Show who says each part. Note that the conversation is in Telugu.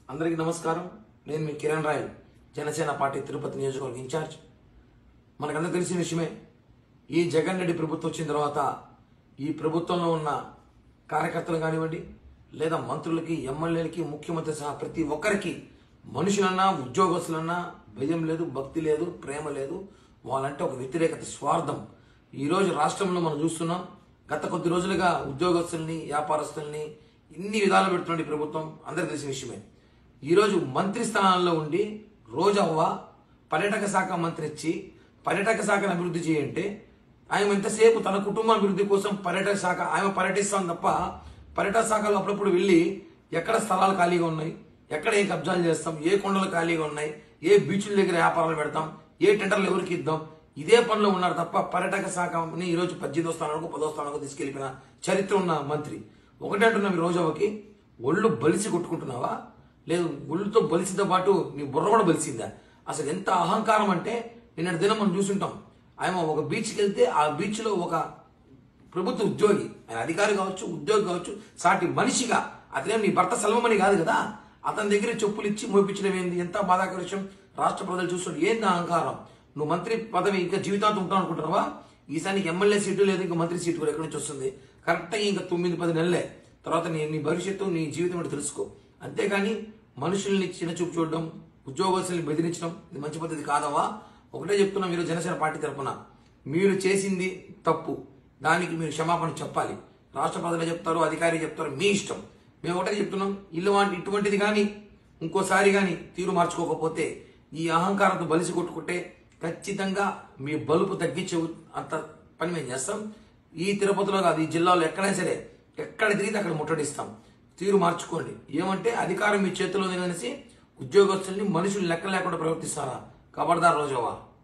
Speaker 1: అందరికీ నమస్కారం నేను మీ కిరణ్ రాయ్ జనసేన పార్టీ తిరుపతి నియోజకవర్గ ఇన్ఛార్జ్ మనకందరూ తెలిసిన విషయమే ఈ జగన్ రెడ్డి ప్రభుత్వం వచ్చిన తర్వాత ఈ ప్రభుత్వంలో ఉన్న కార్యకర్తలు కానివ్వండి లేదా మంత్రులకి ఎమ్మెల్యేలకి ముఖ్యమంత్రి సహా ప్రతి ఒక్కరికి మనుషులన్నా ఉద్యోగస్తులన్నా భయం లేదు భక్తి లేదు ప్రేమ లేదు వాళ్ళంటే ఒక వ్యతిరేకత స్వార్థం ఈరోజు రాష్ట్రంలో మనం చూస్తున్నాం గత కొద్ది రోజులుగా ఉద్యోగస్తుల్ని వ్యాపారస్తుల్ని ఇన్ని విధాలు పెడుతున్నాడు ఈ ప్రభుత్వం అందరికీ తెలిసిన విషయమే ఈరోజు మంత్రి స్థానాల్లో ఉండి రోజవ్వ పర్యాటక శాఖ మంత్రి ఇచ్చి పర్యాటక శాఖను అభివృద్ధి చేయంటే ఆయన ఎంతసేపు తన కుటుంబ అభివృద్ధి కోసం పర్యాటక శాఖ ఆయన పర్యటిస్తాం తప్ప పర్యాటక శాఖలో అప్పుడప్పుడు వెళ్ళి ఎక్కడ స్థలాలు ఖాళీగా ఉన్నాయి ఎక్కడ ఏ కబ్జాలు చేస్తాం ఏ కొండలు ఖాళీగా ఉన్నాయి ఏ బీచ్ల దగ్గర వ్యాపారాలు పెడతాం ఏ టెండర్లు ఎవరికి ఇద్దాం ఇదే పనిలో ఉన్నారు తప్ప పర్యాటక శాఖని ఈరోజు పద్దెనిమిదో స్థానానికి పదో స్థానానికి తీసుకెళ్లిపోయిన చరిత్ర ఉన్న మంత్రి ఒకటే అంటున్నాం ఈ రోజుకి ఒళ్ళు బలిసి కొట్టుకుంటున్నావా లేదు ఒళ్ళుతో బలిసితో పాటు నీ బుర్ర కూడా బలిసిందా అసలు ఎంత అహంకారం అంటే నిన్నటి దినం మనం చూసుంటాం ఆయన ఒక బీచ్కి వెళ్తే ఆ బీచ్లో ఒక ప్రభుత్వ ఉద్యోగి ఆయన అధికారి కావచ్చు ఉద్యోగి కావచ్చు సాటి మనిషిగా అతనేం నీ భర్త సెలవమని కాదు కదా అతని దగ్గర చెప్పులు ఇచ్చి మోపించడం ఏంది ఎంత బాధాకర విషయం రాష్ట్ర ప్రజలు చూస్తుంటే ఏంది అహంకారం నువ్వు మంత్రి పదవి ఇంకా జీవితాంతం ఉంటావు అనుకుంటున్నావా ఈసారి నీకు ఎమ్మెల్యే సీటు లేదు ఇంకా మంత్రి సీటు కూడా ఎక్కడి నుంచి వస్తుంది కరెక్ట్గా ఇంకా తొమ్మిది పది నెలలే తర్వాత నీ నీ భవిష్యత్తు నీ జీవితం ఏంటో తెలుసుకో అంతేగాని మనుషుల్ని చిన్న చూపు చూడడం ఉద్యోగస్తుల్ని బెదిరించడం ఇది మంచి పద్ధతి కాదవా ఒకటే చెప్తున్నాం మీరు జనసేన పార్టీ తరఫున మీరు చేసింది తప్పు దానికి మీరు క్షమాపణ చెప్పాలి రాష్ట్ర ప్రజలు చెప్తారు అధికారి చెప్తారు మీ ఇష్టం మేము ఒకటే చెప్తున్నాం ఇల్లు వాంటి ఇటువంటిది కానీ ఇంకోసారి కానీ తీరు మార్చుకోకపోతే ఈ అహంకారంతో బలిసి కొట్టుకుంటే ఖచ్చితంగా మీ బలుపు తగ్గించే ఉ- అంత పని మేము చేస్తాం ఈ తిరుపతిలో కాదు ఈ జిల్లాలో ఎక్కడైనా సరే ఎక్కడ తిరిగితే అక్కడ ముట్టడిస్తాం తీరు మార్చుకోండి ఏమంటే అధికారం మీ చేతిలో ఉంది అనేసి ఉద్యోగస్తుల్ని మనుషులు లెక్క లేకుండా ప్రవర్తిస్తారా కబర్దార్ రోజవా